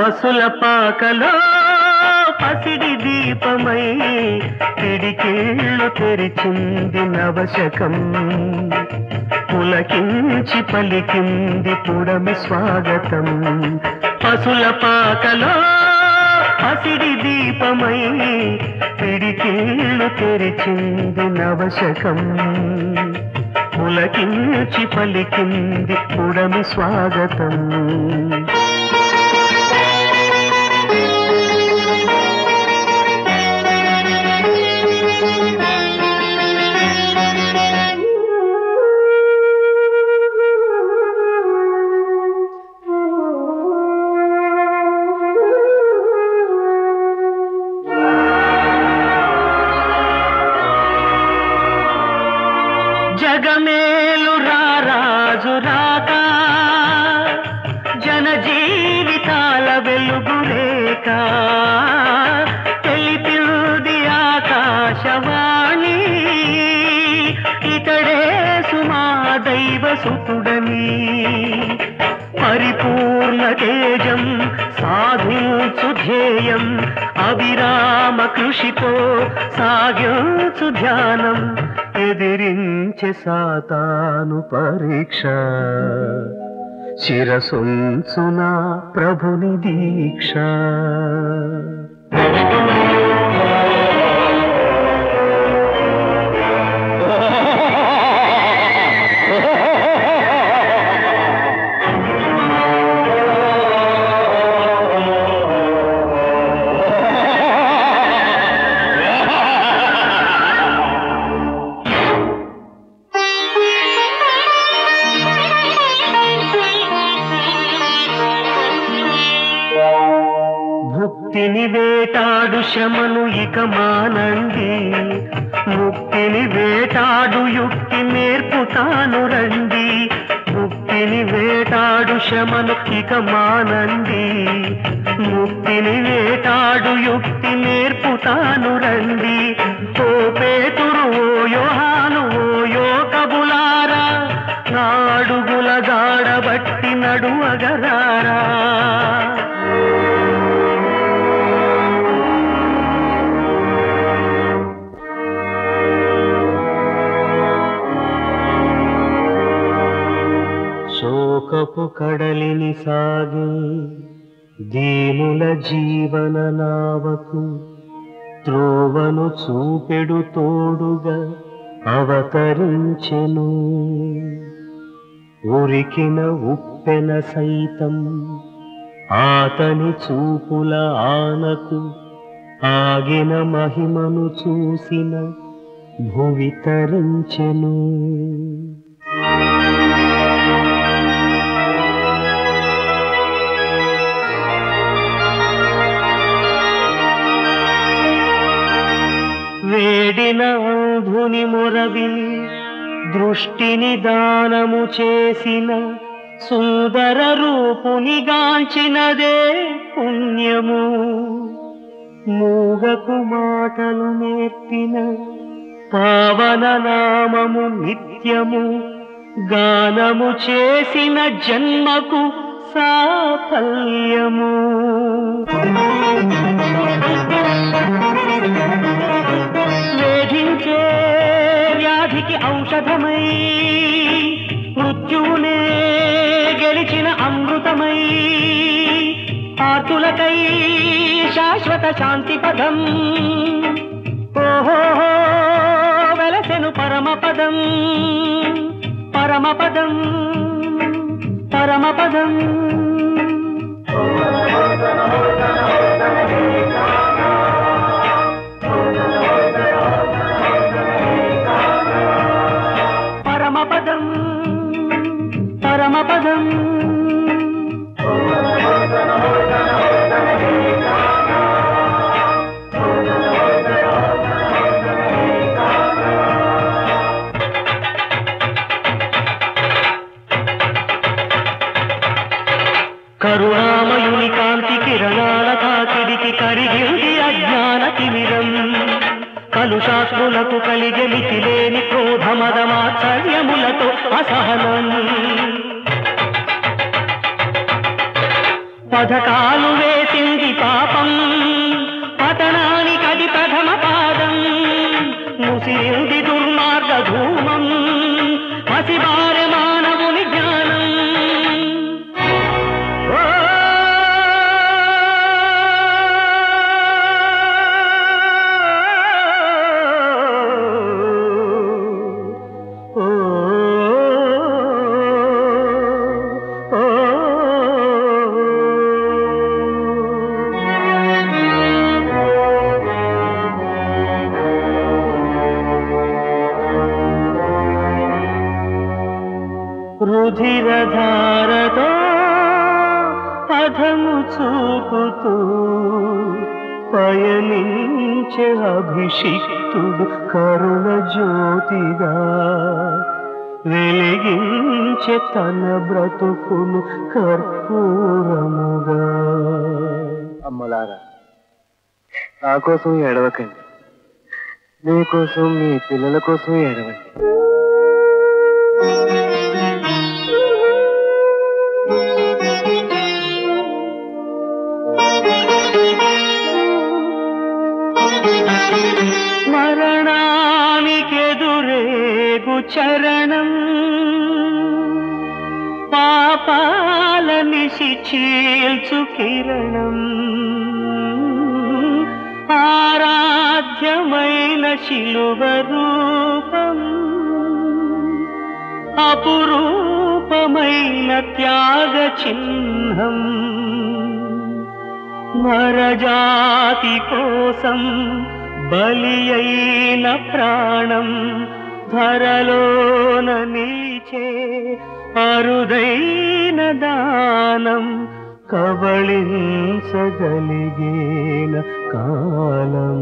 పసుల పాకలో పసిడి దీపమై పిడికిళ్ళు తెరిచింది నవశకం పులకించి పలికింది పుడమి స్వాగతం పసుల పాకలో పసిడి దీపమై పిడికిళ్ళు తెరిచింది నవశకం పులకించి పలికింది పుడమి స్వాగతం జగమేలు రారాజు రాక జన జీవితాల వెలుగు రేఖ తెలిపింది ఆకాశవాణి ఇతడే సుమా దైవ సుతుడని పరిపూర్ణ తేజం సాధించు ధ్యేయం అవిరామ కృషితో సాగించు ధ్యానం ఎదిరించే సాతాను పరీక్ష శిరసొంచున ప్రభుని దీక్ష భుక్తిని వేటాడు శమను ఇక మానండి ముక్తిని వేటాడు యుక్తి నేర్పుతాను రండి ముక్తిని వేటాడు శమను ఇక మానండి ముక్తిని వేటాడు యుక్తి నేర్పుతాను రండి ఓ పేతురు ఓ యోహాను ఓ యోకబులారా నాడుగుల గాడబట్టి నడువగరారా శోకపు కడలిని సాగి దీనుల జీవన నావకు త్రోవను చూపెడు తోడుగా అవతరించెను ఉరికిన ఉప్పెన సైతం ఆతని చూపుల ఆనకు ఆగిన మహిమను చూసిన భువి తరించెను వేడిన అంధుని మొరవిని దృష్టిని దానము చేసిన సుందర రూపుని గాంచినదే పుణ్యము మూగకు మాటలు నేర్పిన పావన నామము నిత్యము గానము చేసిన జన్మకు సాఫల్యము వేధించే వ్యాధికి ఔషధమై మృత్యువునే గెలిచిన అమృతమై ఆతులకై శాశ్వత శాంతి పదం ఓహో వెలసెను పరమపదం పరమపదం పరమపదం పరమపదం పరమపదం కరుణామయుని కాంతి కిరణాల తాకిడికి కరిగింది అజ్ఞాన తిమిరం కలుషాత్ములకు కలిగే మితిలేని క్రోధమదమాచర్యములతో అసహనం పథకాలు వేసింది పాపం పతనానికి అది ప్రథమ పాదం ముసిరింది దుర్మార్గ ధూమం పసిబారె మానవుని జ్ఞానం ఓ ఓ రుధిరధారతో అధము చూపుతూ పయనించే అభిషిక్తుడు కరుణ జ్యోతిగా వెలిగించే తన బ్రతుకును కర్పూరముగా అమ్మలారా నా కోసం ఏడవకండి మీకోసం మీ పిల్లల కోసం ఏడవండి మరణానికెదురేగు చరణం పాపాల నిశి చీల్చు కిరణం ఆరాధ్యమైన శిలువ రూపం అపురూపమైన త్యాగ చిహ్నం నరజాతి కోసం బలి అయిన ప్రాణం ధరలోన నిలిచే అరుదైన దానం కబళించగలిగేన కాలం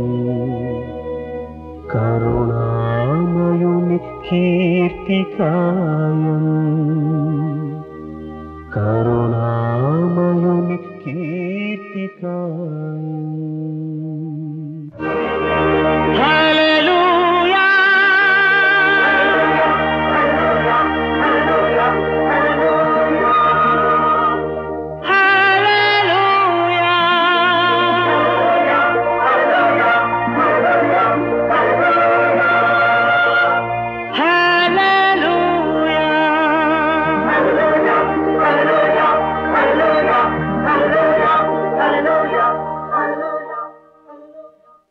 కరుణామయుని కీర్తికాయం కరుణామయుని కీర్తికాయం